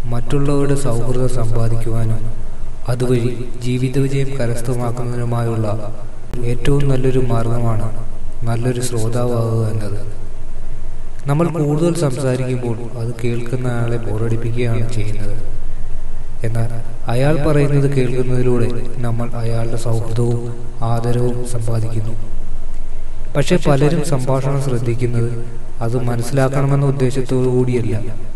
മറ്റുള്ളവരുടെ സൗഹൃദം സമ്പാദിക്കുവാനും അതുവഴി ജീവിത വിജയം കരസ്ഥമാക്കുന്നതിനുമായുള്ള ഏറ്റവും നല്ലൊരു മാർഗമാണ് നല്ലൊരു ശ്രോതാവാകുക എന്നത് നമ്മൾ കൂടുതൽ സംസാരിക്കുമ്പോൾ അത് കേൾക്കുന്ന ആളെ ബോറടിപ്പിക്കുകയാണ് ചെയ്യുന്നത് എന്നാൽ അയാൾ പറയുന്നത് കേൾക്കുന്നതിലൂടെ നമ്മൾ അയാളുടെ സൗഹൃദവും ആദരവും സമ്പാദിക്കുന്നു പക്ഷെ പലരും സംഭാഷണം ശ്രദ്ധിക്കുന്നത് അത് മനസ്സിലാക്കണമെന്ന ഉദ്ദേശത്തോടു കൂടിയല്ല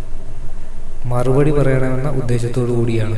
മറുപടി പറയണമെന്ന ഉദ്ദേശത്തോടു കൂടിയാണ്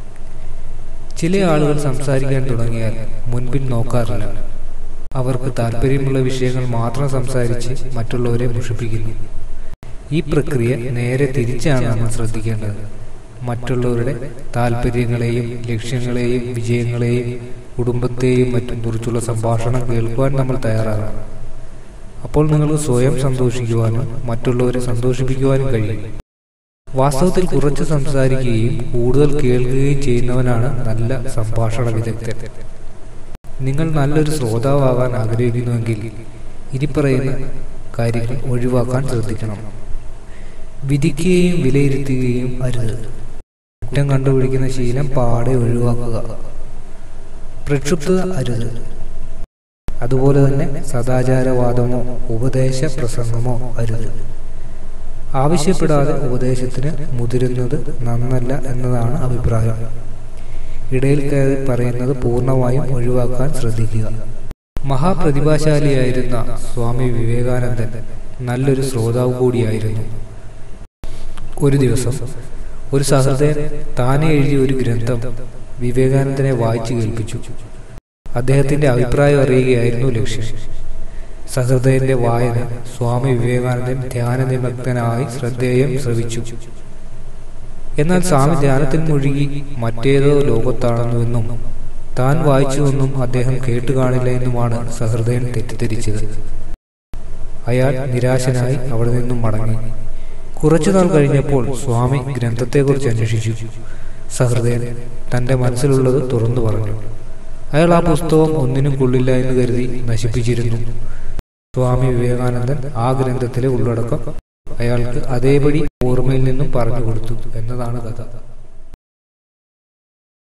ചില ആളുകൾ സംസാരിക്കാൻ തുടങ്ങിയാൽ മുൻപിൽ നോക്കാറില്ല അവർക്ക് താല്പര്യമുള്ള വിഷയങ്ങൾ മാത്രം സംസാരിച്ച് മറ്റുള്ളവരെ മുഷിപ്പിക്കുന്നു ഈ പ്രക്രിയ നേരെ തിരിച്ചാണ് നമ്മൾ ശ്രദ്ധിക്കേണ്ടത് മറ്റുള്ളവരുടെ താല്പര്യങ്ങളെയും ലക്ഷ്യങ്ങളെയും വിജയങ്ങളെയും കുടുംബത്തെയും മറ്റും കുറിച്ചുള്ള സംഭാഷണം കേൾക്കുവാൻ നമ്മൾ തയ്യാറാകണം അപ്പോൾ നിങ്ങൾക്ക് സ്വയം സന്തോഷിക്കുവാനും മറ്റുള്ളവരെ സന്തോഷിപ്പിക്കുവാനും കഴിയും വാസ്തവത്തിൽ കുറച്ച് സംസാരിക്കുകയും കൂടുതൽ കേൾക്കുകയും ചെയ്യുന്നവനാണ് നല്ല സംഭാഷണ വിദഗ്ധൻ നിങ്ങൾ നല്ലൊരു ശ്രോതാവാകാൻ ആഗ്രഹിക്കുന്നുവെങ്കിൽ ഇനി പറയുന്ന കാര്യങ്ങൾ ഒഴിവാക്കാൻ ശ്രദ്ധിക്കണം വിധിക്കുകയും വിലയിരുത്തുകയും അരുത് കുറ്റം കണ്ടുപിടിക്കുന്ന ശീലം പാടെ ഒഴിവാക്കുക പ്രക്ഷുബ്ധത അരുത് അതുപോലെ തന്നെ സദാചാരവാദമോ ഉപദേശ പ്രസംഗമോ അരുത് ആവശ്യപ്പെടാതെ ഉപദേശത്തിന് മുതിരുന്നത് നന്നല്ല എന്നതാണ് അഭിപ്രായം ഇടയിൽ കയറി പറയുന്നത് പൂർണ്ണമായും ഒഴിവാക്കാൻ ശ്രദ്ധിക്കുക മഹാപ്രതിഭാശാലിയായിരുന്ന സ്വാമി വിവേകാനന്ദൻ നല്ലൊരു ശ്രോതാവ് കൂടിയായിരുന്നു ഒരു ദിവസം ഒരു സഹൃദയൻ താനെ എഴുതിയ ഒരു ഗ്രന്ഥം വിവേകാനന്ദനെ വായിച്ചു കേൾപ്പിച്ചു അദ്ദേഹത്തിന്റെ അഭിപ്രായം അറിയുകയായിരുന്നു ലക്ഷ്യം സഹൃദയന്റെ വായന സ്വാമി വിവേകാനന്ദൻ ധ്യാനനിമഗ്നായി ശ്രദ്ധേയം ശ്രവിച്ചു എന്നാൽ സ്വാമി ധ്യാനത്തിൽ മുഴുകി മറ്റേതോ ലോകത്താണെന്നുവെന്നും താൻ വായിച്ചുവെന്നും അദ്ദേഹം കേട്ടു കാണില്ല എന്നുമാണ് സഹൃദയൻ തെറ്റിദ്ധരിച്ചത് അയാൾ നിരാശനായി അവിടെ നിന്നും മടങ്ങി കുറച്ചുനാൾ കഴിഞ്ഞപ്പോൾ സ്വാമി ഗ്രന്ഥത്തെക്കുറിച്ച് അന്വേഷിച്ചു സഹൃദയൻ തന്റെ മനസ്സിലുള്ളത് തുറന്നു പറഞ്ഞു അയാൾ ആ പുസ്തകം ഒന്നിനും കൊള്ളില്ല എന്ന് കരുതി നശിപ്പിച്ചിരുന്നു സ്വാമി വിവേകാനന്ദൻ ആ ഗ്രന്ഥത്തിലെ ഉള്ളടക്കം അയാൾക്ക് അതേപടി ഓർമ്മയിൽ നിന്നും പറഞ്ഞു കൊടുത്തു എന്നതാണ് കഥ